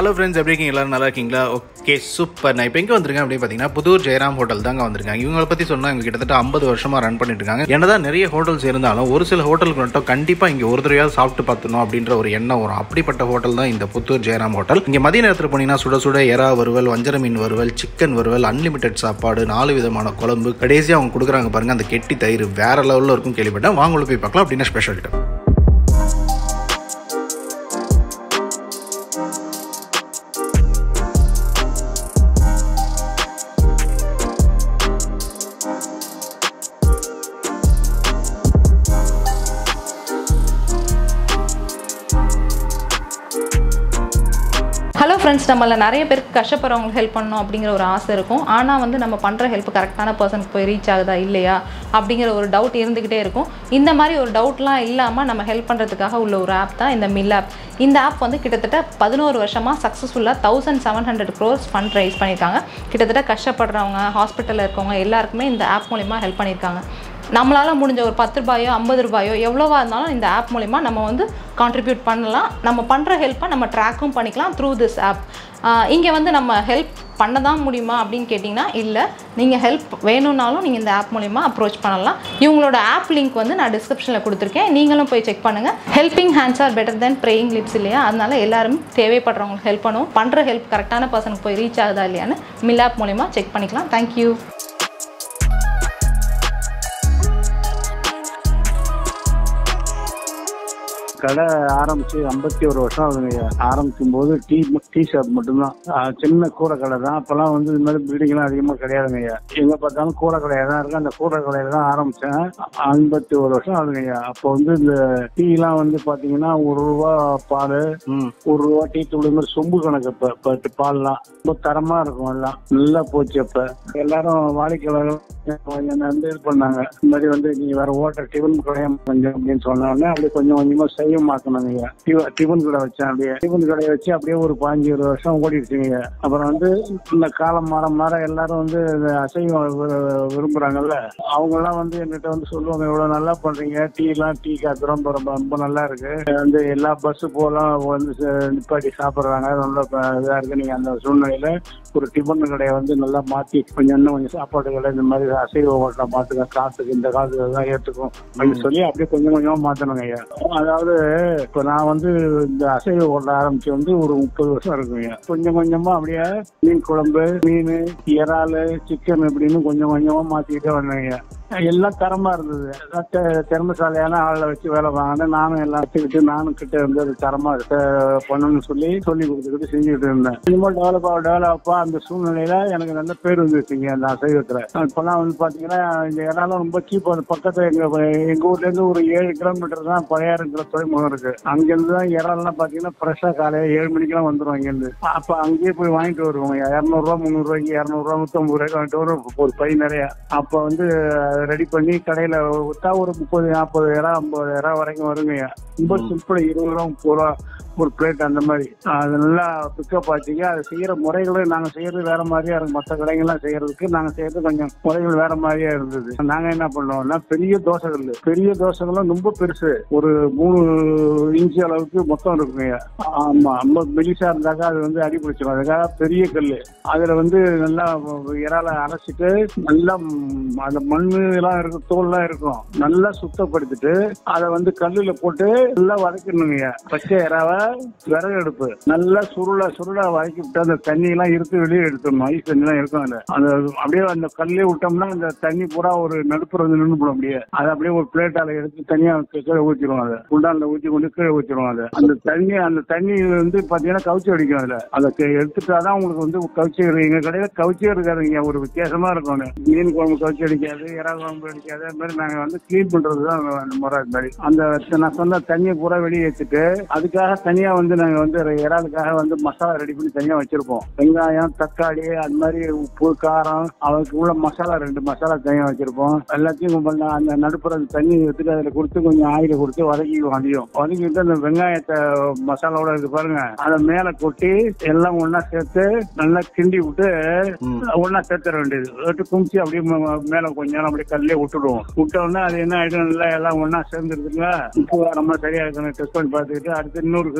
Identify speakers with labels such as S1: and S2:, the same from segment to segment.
S1: Hello friends எப்படி இருக்கீங்க எல்லாரும் நல்லா இருக்கீங்களா ஓகே சூப்பர் நான் இப்போ எங்கே வந்திருக்கேன் அப்படின்னு பார்த்தீங்கன்னா புதூர் ஜெயராம் ஹோட்டல் தாங்க வந்திருக்காங்க இவங்களை பற்றி சொன்னால் இவங்க கிட்டத்தட்ட ஐம்பது வருஷமாக ரன் பண்ணிட்டு இருக்காங்க என்னதான் நிறைய ஹோட்டல்ஸ் இருந்தாலும் ஒரு சில ஹோட்டலுக்கு மட்டும் கண்டிப்பாக இங்கே ஒரு தடவையாவது சாப்பிட்டு பார்த்துணும் அப்படின்ற ஒரு எண்ணம் வரும் அப்படிப்பட்ட ஹோட்டல் தான் இந்த புத்தூர் ஜெயராம் ஹோட்டல் இங்கே மதிய நேரத்தில் போனீங்கன்னா சுட சுட எறா வறுவல் வஞ்சர மீன் வறுவல் சிக்கன் வறுவல் அன்லிமிட்டெட் சாப்பாடு நாலு விதமான குழம்பு கடைசியாக அவங்க கொடுக்குறாங்க பாருங்க அந்த கெட்டி தயிர் வேற லெவலில் இருக்கும் கேள்விப்பட்டேன் வாங்க உள்ள போய் பார்க்கலாம் அப்படின்னு ஸ்பெஷல்
S2: ஹலோ ஃப்ரெண்ட்ஸ் நம்மள நிறைய பேருக்கு கஷ்டப்படுறவங்களுக்கு ஹெல்ப் பண்ணணும் அப்படிங்கிற ஒரு ஆசை இருக்கும் ஆனால் வந்து நம்ம பண்ணுற ஹெல்ப் கரெக்டான பர்சனுக்கு போய் ரீச் ஆகுதா இல்லையா அப்படிங்கிற ஒரு டவுட் இருந்துக்கிட்டே இருக்கும் இந்த மாதிரி ஒரு டவுட்லாம் இல்லாமல் நம்ம ஹெல்ப் பண்ணுறதுக்காக உள்ள ஒரு ஆப் தான் இந்த மில் ஆப் இந்த ஆப் வந்து கிட்டத்தட்ட பதினோரு வருஷமாக சக்ஸஸ்ஃபுல்லாக thousand seven hundred crores fund raise பண்ணியிருக்காங்க கிட்டத்தட்ட கஷ்டப்படுறவங்க ஹாஸ்பிட்டலில் இருக்கவங்க எல்லாருக்குமே இந்த ஆப் மூலிமா ஹெல்ப் பண்ணியிருக்காங்க நம்மளால் முடிஞ்ச ஒரு பத்து ரூபாயோ ஐம்பது ரூபாயோ எவ்வளோவா இருந்தாலும் இந்த ஆப் மூலிமா நம்ம வந்து கான்ட்ரிபியூட் பண்ணலாம் நம்ம பண்ணுற ஹெல்ப்பை நம்ம ட்ராக்கும் பண்ணிக்கலாம் த்ரூ திஸ் ஆப் இங்கே வந்து நம்ம ஹெல்ப் பண்ண தான் முடியுமா அப்படின்னு கேட்டிங்கன்னா இல்லை நீங்கள் ஹெல்ப் வேணும்னாலும் நீங்கள் இந்த ஆப் மூலிமா அப்ரோச் பண்ணலாம் இவங்களோட ஆப் லிங்க் வந்து நான் டிஸ்கிரிப்ஷனில் கொடுத்துருக்கேன் நீங்களும் போய் செக் பண்ணுங்கள் helping hands are better than praying lips இல்லையா அதனால எல்லாரும் தேவைப்படுறவங்களுக்கு ஹெல்ப் பண்ணுவோம் பண்ணுற ஹெல்ப் கரெக்டான பர்சனுக்கு போய் ரீச் ஆகுதா இல்லையான்னு மில் ஆப் மூலிமா செக் பண்ணிக்கலாம் தேங்க்யூ
S3: கடை ஆரம்பிச்சு ஐம்பத்தி ஒரு வருஷம் ஆகுதுங்க ஆரம்பிக்கும் போது டீ டீ ஷாப் மட்டும்தான் ஆஹ் சின்ன கூரை கடை தான் அப்பெல்லாம் வந்து இது மாதிரி பில்டிங் எல்லாம் அதிகமா கிடையாதுங்க ஐயா எங்க பார்த்தாலும் கூரை கடையா தான் இருக்கு அந்த கூரை கடையில தான் ஆரம்பிச்சேன் ஐம்பத்தி ஒரு வருஷம் ஆகுதுங்க ஐயா அப்போ வந்து இந்த டீ எல்லாம் வந்து பாத்தீங்கன்னா ஒரு ரூபா பால் ஒரு ரூபா டீ தூள் மாதிரி சொம்பு கணக்கு இப்ப இப்ப பால்லாம் ரொம்ப தரமா இருக்கும் எல்லாம் நல்லா போச்சு அப்ப எல்லாரும் வாடிக்கையாளர்கள் கொஞ்சம் வந்து இது பண்ணாங்க இந்த மாதிரி வந்து நீ வேற ஓட்டர் டிஃபன் கடையா கொஞ்சம் அப்படின்னு சொன்ன உடனே அப்படியே கொஞ்சம் கொஞ்சமா செய்யமாக்கணுங்க டிஃபன் கடை வச்சேன் அப்படியே டிஃபன் கடையை வச்சு அப்படியே ஒரு பாஞ்சு இருபது வருஷம் ஓடிடுச்சுங்க அப்புறம் வந்து இந்த காலம் மாற மாற எல்லாரும் வந்து இந்த அசைவம் வி- விரும்புறாங்கல்ல அவங்க எல்லாம் வந்து என்கிட்ட வந்து சொல்லுவாங்க இவ்வளவு நல்லா பண்றீங்க டீ எல்லாம் டீ காத்து ரொம்ப ரொம்ப ரொம்ப நல்லா இருக்கு வந்து எல்லா பஸ் போலாம் வந்து ச- நிப்பாட்டி சாப்பிடுறாங்க ரொம்ப ப- இதா இருக்கு நீங்க அந்த சூழ்நிலையில ஒரு டிஃபன் கடையை வந்து நல்லா மாத்தி கொஞ்சம் இன்னும் கொஞ்சம் சாப்பாடு கடை இந்த மாதிரி அசைவ ஹோட்டலை மாத்துங்க காசுக்கு இந்த காசு தான் ஏத்துக்கும் அப்படின்னு சொல்லி அப்படியே கொஞ்சம் கொஞ்சமா மாத்தணுங்க ஐயா அதாவது இப்ப நான் வந்து இந்த அசைவ ஹோட்டல் ஆரம்பிச்சு வந்து ஒரு முப்பது வருஷம் இருக்குங்க கொஞ்சம் கொஞ்சமா அப்படியே மீன் குழம்பு மீன் இறாலு சிக்கன் இப்படின்னு கொஞ்சம் கொஞ்சமா மாத்திக்கிட்டே வந்தேங்க எல்லாம் தரமா இருந்தது அதான் தெ- திறமைசாலியான ஆளை வச்சு வேலை வாங்கினேன் நானும் எல்லாம் வச்சுக்கிட்டு நானும் கிட்ட இருந்து அது தரமா இருக்க பண்ணணும்னு சொல்லி சொல்லி கொடுத்துக்கிட்டு செஞ்சுக்கிட்டு இருந்தேன் இனிமே டெவலப் ஆக டெவலப் அந்த சூழ்நிலையில எனக்கு நல்ல பேர் வந்துருச்சுங்க அந்த அசைவத்துல இப்பெல்லாம் வந்து பாத்தீங்கன்னா இந்த இடம்லாம் ரொம்ப சீப்பா அந்த பக்கத்துல எங்க எங்க ஊர்ல இருந்து ஒரு ஏழு கிலோமீட்டர் தான் பழையாறுங்கிற துறைமுகம் இருக்கு அங்க இருந்து தான் இறால்லாம் பாத்தீங்கன்னா ஃப்ரெஷ்ஷா காலையில ஏழு மணிக்கெல்லாம் வந்துரும் இங்க இருந்து அப்ப அங்கேயே போய் வாங்கிட்டு வருவோம் இருநூறு ரூபா முந்நூறு ரூபாய்க்கு இருநூறு ரூபா நூத்தம்பது ரூபாய்க்கு வாங்கிட்டு வரும் ஒரு பை நிறைய அப்ப வந்து ரெடி பண்ணி கடையில வித்தா ஒரு முப்பது நாற்பது இறா ஐம்பது இறா வரைக்கும் வருங்க ரொம்ப சிம்பிள் இருபது ரூபா முப்பது ரூபா ஒரு பிளேட் அந்த மாதிரி அது நல்லா பிக்கப் ஆச்சுங்க அது செய்யற முறைகளும் நாங்க செய்யறது வேற மாதிரியா இருக்கும் மற்ற கடைகள்லாம் செய்யறதுக்கு நாங்க செய்யறது கொஞ்சம் முறைகள் வேற மாதிரியா இருந்தது நாங்க என்ன பண்ணோம்னா பெரிய தோசைகள் பெரிய தோசைகளும் ரொம்ப பெருசு ஒரு மூணு இன்ச்சு அளவுக்கு மொத்தம் இருக்குங்க ஆமா ரொம்ப மெலிசா இருந்தாக்கா அது வந்து அடி பிடிச்சிடும் அதுக்காக பெரிய கல்லு அதுல வந்து நல்லா இறால அரைச்சிட்டு நல்லா ம், அந்த மண்ணு எல்லாம் இருக்கும் தோல்லாம் இருக்கும் நல்லா சுத்தப்படுத்திட்டு அதை வந்து கல்லுல போட்டு நல்லா வதக்கணுங்க பச்சை இறாவை விறகு அடுப்பு நல்லா சுருள சுருள வதக்கி விட்டு அந்த தண்ணி எல்லாம் இருக்கு வெளியே எடுத்துடணும் ஐஸ் தண்ணி எல்லாம் இருக்கும் அதுல அந்த அப்படியே அந்த கல்லே விட்டோம்னா அந்த தண்ணி பூரா ஒரு நடுப்புற வந்து நின்று போடும் அப்படியே அதை அப்படியே ஒரு பிளேட்டால எடுத்து தனியா கீழே ஊற்றிடுவோம் அதை குண்டான்ல ஊற்றி கொண்டு கீழே ஊற்றிடுவோம் அதை அந்த தண்ணி அந்த தண்ணி வந்து பாத்தீங்கன்னா கவுச்சி அடிக்கும் அதுல அதை கே- எடுத்துட்டாதான் உங்களுக்கு வந்து கவுச்சி இருக்கு. எங்க கடையில கவுச்சியே இருக்காதுங்க ஒரு வித்தியாசமா இருக்கும் மீன் குழம்பு கவுச்சி அடிக்காது இறா குழம்பு அடிக்காது அது மாதிரி நாங்க வந்து கிளீன் பண்றதுதான் அந்த முறை அது மாதிரி அந்த நான் சொன்ன தண்ணியை பூரா வெளியே வச்சுட்டு அதுக்காக தனியா வந்து நாங்க வந்து இறாலுக்காக வந்து மசாலா ரெடி பண்ணி தனியா வச்சிருப்போம் வெங்காயம் தக்காளி அது மாதிரி உப்பு காரம் அவருக்கு உள்ள மசாலா ரெண்டு மசாலா தனியா வச்சிருப்போம் எல்லாத்தையும் பண்ண அந்த நடுப்புற அந்த தண்ணி எடுத்துட்டு அதுல கொடுத்து கொஞ்சம் ஆயில கொடுத்து வதக்கிக்குவோம் அதையும் வதக்கிட்டு அந்த வெங்காயத்தை மசாலாவோட இருக்கு பாருங்க அதை மேல கொட்டி எல்லாம் ஒண்ணா சேர்த்து நல்லா கிண்டி விட்டு ஒண்ணா சேர்த்துற வேண்டியது விட்டு குமிச்சு அப்படியே ம- மேல கொஞ்ச நேரம் அப்படியே கல்லே விட்டுடுவோம் விட்ட உடனே அது என்ன ஆயிடும் நல்லா எல்லாம் ஒண்ணா சேர்ந்துருக்குங்க உப்பு காரமா சரியா இருக்கணும் டெஸ்ட் பண்ணி பார்த்துக்கிட்டு அடுத்து இன்னொரு கிலோ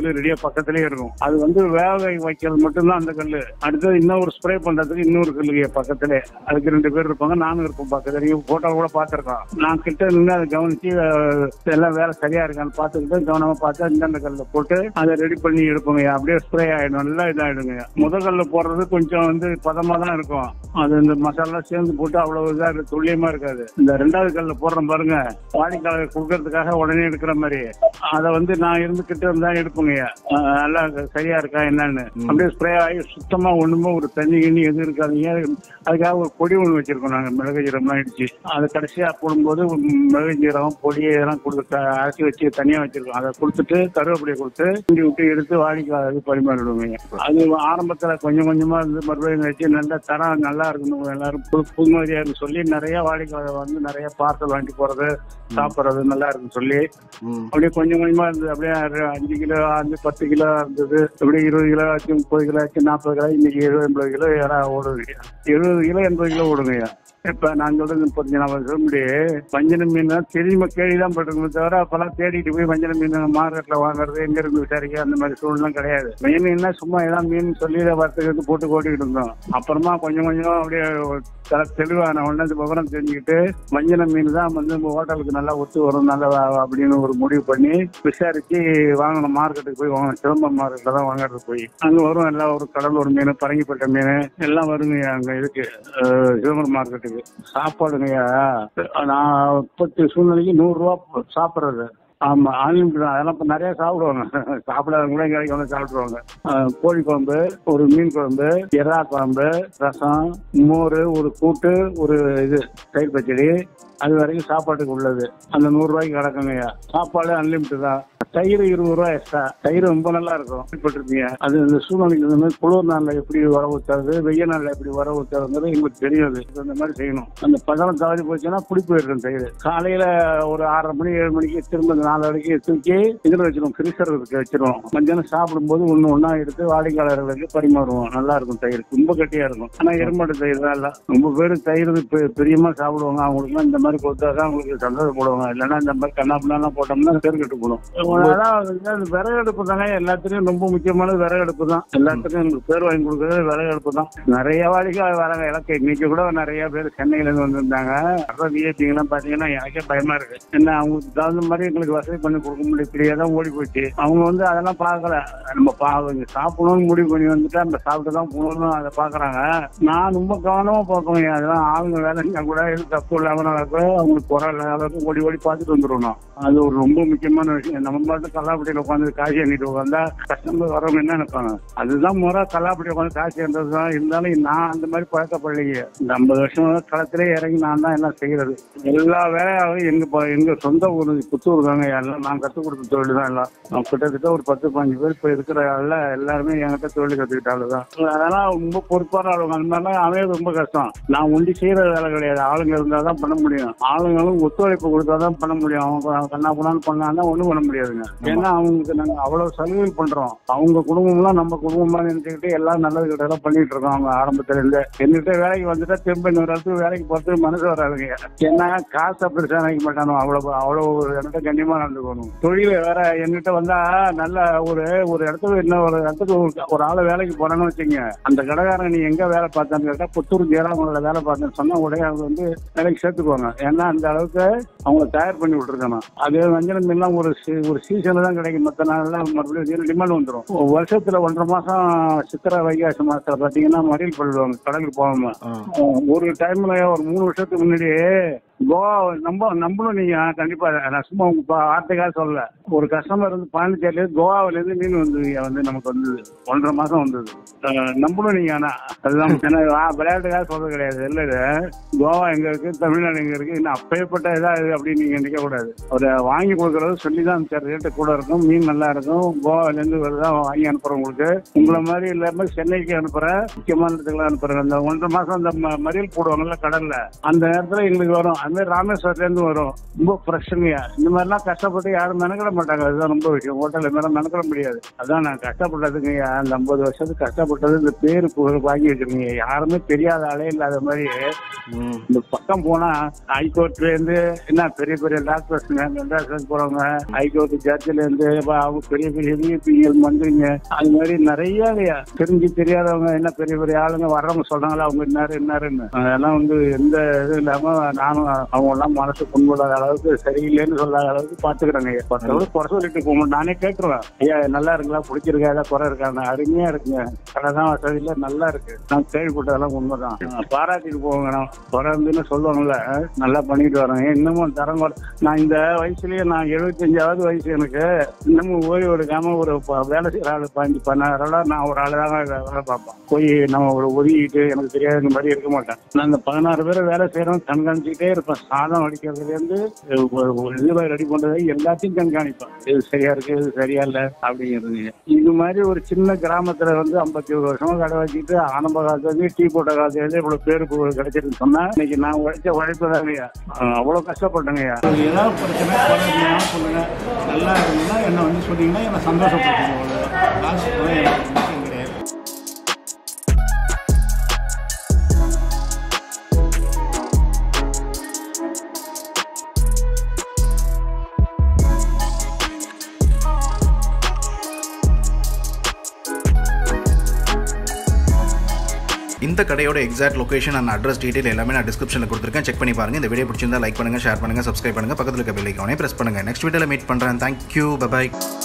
S3: கல் ரெடியா பக்கத்திலேயே இருக்கும் அது வந்து வேக வைக்கிறது மட்டும்தான் அந்த கல் அடுத்தது இன்னொரு ஸ்ப்ரே பண்றதுக்கு இன்னொரு கல்லு பக்கத்திலே அதுக்கு ரெண்டு பேர் இருப்பாங்க நானும் இருப்போம் பக்கத்துல போட்டோ கூட பார்த்திருக்கோம் நான் கிட்ட நின்று அதை கவனிச்சு அஹ், எல்லாம் வேலை சரியா இருக்கான்னு பார்த்துக்கிட்டு கவனமா பார்த்து இந்தந்த கல்ல போட்டு அதை ரெடி பண்ணி எடுப்போங்க அப்படியே ஸ்ப்ரே ஆயிடும் நல்லா இதாயிடுங்க முதல் கல்ல போடுறது கொஞ்சம் வந்து பதமா தான் இருக்கும் அது இந்த மசாலா சேர்ந்து போட்டு அவ்வளவு இதா இருக்கு, துல்லியமா இருக்காது இந்த ரெண்டாவது கல்ல போடுறோம் பாருங்க வாடிக்கையாளர் கொடுக்கறதுக்காக உடனே எடுக்கிற மாதிரி அதை வந்து நான் இருந்து கிட்ட இருந்தா எடுப்போங்க அஹ், நல்லா சரியா இருக்கா என்னன்னு அப்படியே ஸ்ப்ரே ஆகி சுத்தமா ஒண்ணுமே ஒரு தண்ணி கிண்ணி எதுவும் இருக்காதீங்க அதுக்காக ஒரு பொடி ஒண்ணு வச்சிருக்கோம் நாங்க மிளகு ஜீரம்லாம் இடிச்சு அது கடைசியா போடும்போது மிளகு ஜீரகம் பொடி இதெல்லாம் கொடுத்து அரைச்சி வச்சு தனியா வச்சிருக்கோம் அதை கொடுத்துட்டு கருவேப்பிலையை கொடுத்து கிண்டி விட்டு எடுத்து வாடிக்கையாளருக்கு பரிமாறிடுவோங்க அது ஆரம்பத்துல கொஞ்சம் கொஞ்சமா இருந்து மறுபடியும் வச்சு நல்லா தரம் நல்லா இருக்கணும் எல்லாரும் புது புதுமதியா இருக்கு சொல்லி நிறைய வாடிக்கையாளர் வந்து நிறைய பார்சல் வாங்கிட்டு போறது சாப்பிடுறது நல்லா இருக்குன்னு சொல்லி
S1: ம்.
S3: அப்படியே கொஞ்சம் கொஞ்சமா இருந்தது அப்படியே அரை- அஞ்சு கிலோ அஞ்சு பத்து கிலோ இருந்தது அப்படியே இருபது கிலோ ஆச்சு முப்பது கிலோ ஆச்சு நாற்பது கிலோ இன்னைக்கு எழுபது எண்பது கிலோ யாரா ஓடுது எழுபது கிலோ எண்பது கிலோ ஓடுங்க இப்ப நான் சொல்றது முப்பத்தஞ்சு நாற்பது சொல்ல முடியும் வஞ்சன மீன் தெரியுமா கேள்விதான் பட்டிருக்கோமே தவிர அப்பெல்லாம் தேடிட்டு போய் வஞ்சன மீன் மார்க்கெட்ல வாங்குறது எங்க இருந்து விசாரிக்க அந்த மாதிரி சூழ்நிலை கிடையாது மீன் என்ன சும்மா ஏதாவது மீன் சொல்லி வறுத்துக்கிட்டு போட்டு ஓட்டிக்கிட்டு இருந்தோம் அப்புறமா கொஞ்சம் கொஞ்சம் அப்படியே தர தெளிவான உடனே இந்த விவரம் தெரிஞ்சுக்கிட்டு வஞ்சன மீன் தான் வந்து நம்ம ஹோட்டலுக்கு நல்லா ஒத்து வரும் நல்லா வ- அப்படின்னு ஒரு முடிவு பண்ணி விசாரிச்சு வாங்கணும் மார்க்கெட்டுக்கு போய் வாங்கணும் சிதம்பரம் மார்க்கெட்ல தான் வாங்குறது போய் அங்க வரும் எல்லாம் ஒரு கடலூர் மீன் பரங்கிப்பட்ட மீன் எல்லாம் வருங்க அங்க இதுக்கு அஹ், சிதம்பரம் மார்க்கெட்டுக்கு சாப்பாடுங்க நான் இப்பத்தி சூழ்நிலைக்கு நூறு ரூபா சாப்பிடுறது ஆமா அன்லிமிட் தான் அதெல்லாம் இப்ப நிறைய சாப்பிடுவாங்க சாப்பிடாத கூட கிடைக்கும் வந்து சாப்பிடுவாங்க அஹ், கோழி குழம்பு ஒரு மீன் குழம்பு எறா குழம்பு ரசம் மோர் ஒரு கூட்டு ஒரு இது தயிர் பச்சடி அது வரைக்கும் சாப்பாட்டுக்கு உள்ளது அந்த நூறு ரூபாய்க்கு கிடக்குங்கய்யா சாப்பாடு அன்லிமிட் தான் தயிர் இருபது ரூபா எக்ஸ்ட்ரா தயிர் ரொம்ப நல்லா இருக்கும் கேள்விப்பட்டிருப்பீங்க அது இந்த சூழ்நிலைக்கு வந்து குளிர் நாள்ல எப்படி வர ஊத்துறது வெய்ய நாள்ல எப்படி வர ஊத்துறதுங்கிறது எங்களுக்கு தெரியாது இந்த மாதிரி செய்யணும் அந்த பதம் தவறி போச்சுன்னா புளி போயிடும் தயிர் காலையில ஒரு ஆறரை மணி ஏழு மணிக்கு திரும்ப இந்த நாலு வரைக்கும் தூக்கி இதுல வச்சிருவோம் ஃப்ரீசர் இருக்கு வச்சிருவோம் மத்தியானம் சாப்பிடும்போது ஒண்ணு ஒண்ணா எடுத்து வாடிக்கையாளர்களுக்கு பரிமாறுவோம் நல்லா இருக்கும் தயிர் ரொம்ப கட்டியா இருக்கும் ஆனா எருமாட்டு தயிர் தான் இல்ல ரொம்ப பேர் தயிர் பெ- பிரியமா சாப்பிடுவாங்க அவங்களுக்கு இந்த மாதிரி கொடுத்தாதான் அவங்களுக்கு சந்தோஷப்படுவாங்க இல்லைன்னா இந்த மாதிரி கண்ணா பின்னா போட்டோம்னா பேர் கெட்டு போடும் அதான் வந்து அந்த விறகு அடுப்பு தானே எல்லாத்துலயும் ரொம்ப முக்கியமானது விறகு அடுப்பு தான் எல்லாத்துக்கும் எங்களுக்கு பேர் வாங்கி கொடுக்கறது விறகு அடுப்பு தான் நிறைய வாடிக்கை வராங்க எனக்கு இன்னைக்கு கூட நிறைய பேர் சென்னையில இருந்து வந்திருந்தாங்க அப்புறம் விஐபிங்க எல்லாம் பாத்தீங்கன்னா எனக்கே பயமா இருக்கு என்ன அவங்களுக்கு தகுந்த மாதிரி எங்களுக்கு வசதி பண்ணி கொடுக்க முடியும் இப்படியே தான் ஓடி போச்சு அவங்க வந்து அதெல்லாம் பார்க்கல நம்ம பா இங்க சாப்பிடணும்னு முடிவு பண்ணி வந்துட்டு நம்ம சாப்பிட்டு தான் போகணும் அதை பாக்குறாங்க நான் ரொம்ப கவனமா பார்ப்பேன் அதெல்லாம் ஆளுங்க வேலைங்க கூட எதுவும் தப்பு இல்லாம கூட அவங்களுக்கு குறை இல்லாத அளவுக்கு ஓடி ஓடி பார்த்துட்டு வந்துடணும் அது ஒரு ரொம்ப முக்கியமான விஷயம் நம்ம மட்டும் கல்லாப்பட்டியில உட்காந்து காசி எண்ணிட்டு உட்காந்தா கஸ்டமர் வரவங்க என்ன நினைப்பாங்க அதுதான் முறை கல்லாப்பட்டி உட்காந்து காசி எண்றது தான் இருந்தாலும் நான் அந்த மாதிரி பழக்கப்படலையே இந்த ஐம்பது வருஷம் களத்திலே இறங்கி நான் தான் எல்லாம் செய்யறது எல்லா வேலையாவும் எங்க ப- எங்க சொந்த ஊர் புத்தூர் தாங்க எல்லாம் நான் கத்துக் கொடுத்த தொழில் தான் எல்லாம் நான் கிட்டத்தட்ட ஒரு பத்து பதினஞ்சு பேர் இப்ப இருக்கிற ஆள்ல எல்லாருமே என்கிட்ட தொழில் கத்துக்கிட்டாலும் தான் அதெல்லாம் ரொம்ப பொறுப்பான ஆளுங்க அந்த மாதிரிலாம் அமையது ரொம்ப கஷ்டம் நான் ஒண்டி செய்யற வேலை கிடையாது ஆளுங்க இருந்தா தான் பண்ண முடியும் ஆளுங்களும் ஒத்துழைப்பு கொடுத்தா தான் பண்ண முடியும் அவங்க கண்ணா பண்ணாலும் பண்ணாதான் ஒண்ணும் பண்ண முடியாதுங்க ஏன்னா அவங்களுக்கு நாங்க அவ்வளவு சலுகை பண்றோம் அவங்க குடும்பம்லாம் நம்ம குடும்பமா நினைச்சுக்கிட்டு எல்லாம் நல்லது கிட்ட பண்ணிட்டு இருக்கோம் அவங்க ஆரம்பத்துல இருந்து என்கிட்ட வேலைக்கு வந்துட்டா திரும்ப இன்னொரு இடத்துக்கு வேலைக்கு போறதுக்கு மனசு வராதுங்க ஏன்னா காசு அப்படி நினைக்க மாட்டானோ அவ்வளவு அவ்வளவு ஒரு என்கிட்ட கண்ணியமா நடந்துக்கணும் தொழில வேற என்கிட்ட வந்தா நல்ல ஒரு ஒரு இடத்துக்கு இன்னும் ஒரு இடத்துக்கு ஒரு- ஒரு ஆளு வேலைக்கு போறான்னு வச்சுங்க அந்த கடைக்காரன் நீ எங்க வேலை பார்த்தான்னு கேட்டா புத்தூர் ஜெயராமன்ல வேலை பார்த்தேன்னு சொன்னா உடனே அவங்க வந்து வேலைக்கு சேர்த்துக்குவாங்க ஏன்னா அந்த அளவுக்கு அவங்க தயார் பண்ணி விட்டுருக்கணும் அது வஞ்சனம் மீன்லாம் ஒரு சீ- ஒரு சீசன்ல தான் கிடைக்கும் மற்ற நாள்லாம் மறுபடியும் டிமாண்ட் வந்துடும் வருஷத்துல ஒன்றரை மாசம் சித்திரை வைகாசி மாசத்துல பாத்தீங்கன்னா மறியல் பண்ணுவாங்க கடலுக்கு போகாம
S1: ஆ.
S3: ஒரு டைம்ல ஒரு மூணு வருஷத்துக்கு முன்னாடியே கோவா நம்ம நம்மளும் நீங்க கண்டிப்பா நான் சும்மா உங்க பா- வார்த்தைக்காக சொல்லல ஒரு கஸ்டமர் வந்து பாண்டிச்சேரியில இருந்து கோவாவில இருந்து மீன் வந்து இங்க வந்து நமக்கு வந்தது ஒன்றரை மாசம் வந்தது அஹ் நம்மளும் நீங்க ஆனா அதுதான் ஏன்னா வா- விளையாட்டுக்காக சொல்றது கிடையாது இல்ல இது கோவா எங்க இருக்கு தமிழ்நாடு எங்க இருக்கு இன்னும் அப்பேற்பட்ட இதா இது அப்படின்னு நீங்க நினைக்க கூடாது ஒரு வாங்கி கொடுக்கறது சொல்லி தான் சார் ரேட்டு கூட இருக்கும் மீன் நல்லா இருக்கும் கோவாவில இருந்து வருதா வாங்கி அனுப்புறோம் உங்களுக்கு உங்களை மாதிரி இல்லாம சென்னைக்கு அனுப்புறேன் முக்கியமான இடத்துக்குலாம் அனுப்புறேன் அந்த ஒன்றரை மாசம் அந்த ம- மறியல் போடுவாங்கல்ல கடல்ல அந்த நேரத்துல எங்களுக்கு வரும் அது மாதிரி ராமேஸ்வரத்துல இருந்து வரும் ரொம்ப ஃப்ரெஷ்ஷுங்கய்யா இந்த மாதிரிலாம் கஷ்டப்பட்டு யாரும் மெனக்கிட மாட்டாங்க அதுதான் ரொம்ப விஷயம் ஹோட்டல்ல மேல மெனக்கிட முடியாது அதான் நான் கஷ்டப்பட்டதுங்கய்யா அந்த ஐம்பது வருஷத்துக்கு கஷ்டப்பட்டது இந்த பேரு புகழ் வாங்கி வச்சிருக்கீங்க யாருமே தெரியாத ஆளே இல்லாத மாதிரி
S1: ம்.
S3: இந்த பக்கம் போனா ஹைகோர்ட்ல இருந்து என்ன பெரிய பெரிய டாக்டர்ஸ்ங்க மெட்ராஸ் போறவங்க ஹைகோர்ட் ஜட்ஜில இருந்து ப- அவங்க பெரிய பெரிய விஐபிகள் மந்திரிங்க அது மாதிரி நிறைய இல்லையா தெரிஞ்சு தெரியாதவங்க என்ன பெரிய பெரிய ஆளுங்க வர்றவங்க சொல்றாங்களா அவங்க இன்னாரு இன்னாருன்னு அதெல்லாம் வந்து எந்த இது இல்லாம நானும் அவங்க எல்லாம் மனசு புண்படாத அளவுக்கு சரியில்லைன்னு சொல்லாத அளவுக்கு பாத்துக்கிறேங்க பத்தவங்க குறை சொல்லிட்டு போக நானே கேட்டுருவேன் ஐயா நல்லா இருக்குங்களா பிடிச்சிருக்கா ஏதாவது குறை இருக்காங்க அருமையா இருக்குங்க கடை தான் வசதியில நல்லா இருக்கு நான் கேள்விப்பட்டதெல்லாம் உண்மைதான் ஆஹ் பாராட்டிட்டு போவாங்க நான் குறை இருந்துன்னு சொல்லுவாங்கல்ல நல்லா பண்ணிட்டு வரேன் இன்னமும் தரம் குறை- நான் இந்த வயசுலயே நான் எழுபத்தஞ்சாவது வயசு எனக்கு இன்னமும் ஓய்வு எடுக்காம ஒரு ப- வேலை செய்யற ஆளு பதினஞ்சு பதினாறு நான் ஒரு ஆளு தான் வேலை பார்ப்பேன் போய் நம்ம ஒரு ஒதுக்கிட்டு எனக்கு தெரியாத மாதிரி இருக்க மாட்டேன் நான் இந்த பதினாறு பேர் வேலை செய்யறோம் கண்காணிச்சுட்டே இருப்பேன் சாதம் வடிக்கிறதுல இருந்து ஒரு- ஒரு இது ரெடி பண்றது எல்லாத்தையும் கண்காணிப்பேன் இது சரியா இருக்கு இது சரியா இல்ல அப்படிங்கிறது இது மாதிரி ஒரு சின்ன கிராமத்துல வந்து ஐம்பத்தி ஒரு வருஷமா கடை வச்சுட்டு ஆரம்ப காலத்துல இருந்து டீ போட்ட காலத்துல இருந்து இவ்வளவு பேரு புகழ் கிடைச்சிருக்கு சொன்னா இன்னைக்கு நான் உழைச்ச உழைப்பு தாங்கய்யா அவ்வளவு கஷ்டப்பட்டேங்கய்யா ஏதாவது பிரச்சனை குறைஞ்சாலும் சொல்லுங்க நல்லா இருந்ததுன்னா என்ன வந்து சொன்னீங்கன்னா என்ன சந்தோஷப்படுத்துங்க அவ்வளவுதான் காசு கூட எனக்கு முக்கியம் கிடையாது
S1: இந்த கடையோட exact location and address detail எல்லாமே நான் டிஸ்கிரிப்ஷனில் கொடுத்துருக்கேன் செக் பண்ணி பாருங்க இந்த வீடியோ பிடிச்சிருந்தா லைக் பண்ணுங்க ஷேர் பண்ணுங்க சப்ஸ்கிரைப் பண்ணுங்க பக்கத்தில் இருக்க பெல் ஐக்கானே பிரஸ் பண்ணுங்க நெக்ஸ்ட் வீடியோவில் மீட் பண்ணுறேன் தேங்க்யூ பபாய்